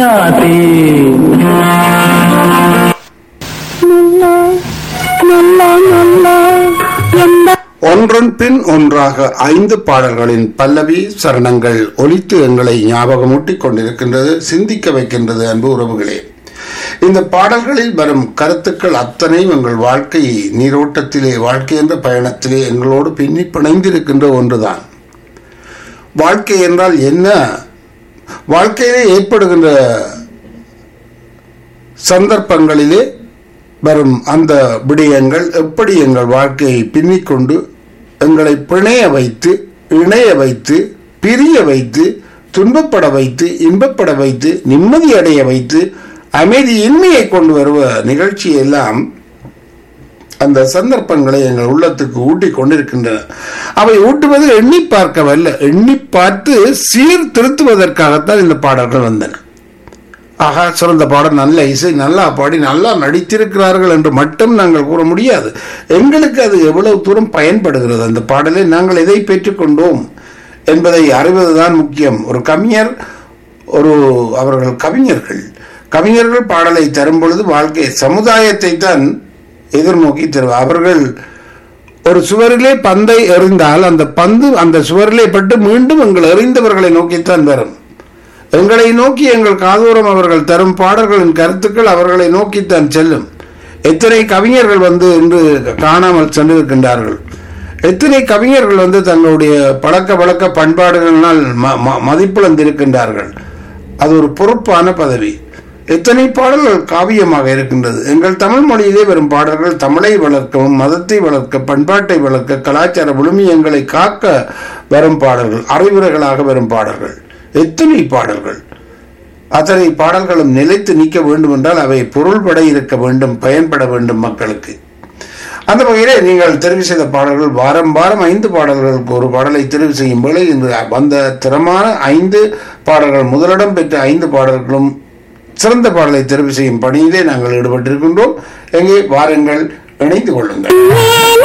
ராசாத்தி ஒன்றன் பின் ஒன்றாக ஐந்து பாடல்களின் பல்லவி சரணங்கள் ஒலித்து எங்களை ஞாபகமூட்டிக் கொண்டிருக்கின்றது சிந்திக்க வைக்கின்றது அன்பு உறவுகளே இந்த பாடல்களில் வரும் கருத்துக்கள் அத்தனையும் எங்கள் வாழ்க்கை நீரோட்டத்திலே வாழ்க்கை என்ற பயணத்திலே எங்களோடு பின்னி பிணைந்திருக்கின்ற ஒன்றுதான் வாழ்க்கை என்றால் என்ன வாழ்க்கையிலே ஏற்படுகின்ற சந்தர்ப்பங்களிலே வரும் அந்த விடயங்கள் எப்படி எங்கள் வாழ்க்கையை பின்னிக்கொண்டு எங்களை பிணைய வைத்து இணைய வைத்து பிரிய வைத்து துன்பப்பட வைத்து இன்பப்பட வைத்து நிம்மதி அடைய வைத்து அமைதியின்மையை கொண்டு வருவ நிகழ்ச்சி எல்லாம் அந்த சந்தர்ப்பங்களை எங்கள் உள்ளத்துக்கு ஊட்டி கொண்டிருக்கின்றன அவை ஊட்டுவது எண்ணி பார்க்கவல்ல எண்ணி பார்த்து சீர்திருத்துவதற்காகத்தான் இந்த பாடல்கள் வந்தன ஆகா சிறந்த பாடம் நல்ல இசை நல்லா பாடி நல்லா நடித்திருக்கிறார்கள் என்று மட்டும் நாங்கள் கூற முடியாது எங்களுக்கு அது எவ்வளவு தூரம் பயன்படுகிறது அந்த பாடலை நாங்கள் எதை பெற்றுக்கொண்டோம் என்பதை அறிவதுதான் முக்கியம் ஒரு கவிஞர் ஒரு அவர்கள் கவிஞர்கள் கவிஞர்கள் பாடலை தரும் பொழுது வாழ்க்கை சமுதாயத்தை தான் எதிர்நோக்கி தருவார் அவர்கள் ஒரு சுவரிலே பந்தை எறிந்தால் அந்த பந்து அந்த சுவரிலே பட்டு மீண்டும் எங்கள் எறிந்தவர்களை நோக்கித்தான் வரும் எங்களை நோக்கி எங்கள் காதோரம் அவர்கள் தரும் பாடல்களின் கருத்துக்கள் அவர்களை நோக்கித்தான் செல்லும் எத்தனை கவிஞர்கள் வந்து இன்று காணாமல் சென்றிருக்கின்றார்கள் எத்தனை கவிஞர்கள் வந்து தங்களுடைய பழக்க வழக்க பண்பாடுகளினால் ம- ம- மதிப்பிழந்திருக்கின்றார்கள் அது ஒரு பொறுப்பான பதவி எத்தனை பாடல்கள் காவியமாக இருக்கின்றது எங்கள் தமிழ் மொழியிலே வரும் பாடல்கள் தமிழை வளர்க்கவும் மதத்தை வளர்க்க பண்பாட்டை வளர்க்க கலாச்சார விழுமியங்களை காக்க வரும் பாடல்கள் அறிவுரைகளாக வரும் பாடல்கள் எத்தனை பாடல்கள் அத்தனை பாடல்களும் நிலைத்து நிற்க வேண்டும் என்றால் அவை பொருள்பட இருக்க வேண்டும் பயன்பட வேண்டும் மக்களுக்கு அந்த வகையிலே நீங்கள் தெரிவு செய்த பாடல்கள் வாரம் வாரம் ஐந்து பாடல்களுக்கு ஒரு பாடலை தெரிவு செய்யும் வேளை இன்று வந்த திறமான ஐந்து பாடல்கள் முதலிடம் பெற்ற ஐந்து பாடல்களும் சிறந்த பாடலை தெரிவு செய்யும் பணியிலே நாங்கள் ஈடுபட்டிருக்கின்றோம் எங்கே வாருங்கள் இணைந்து கொள்ளுங்கள்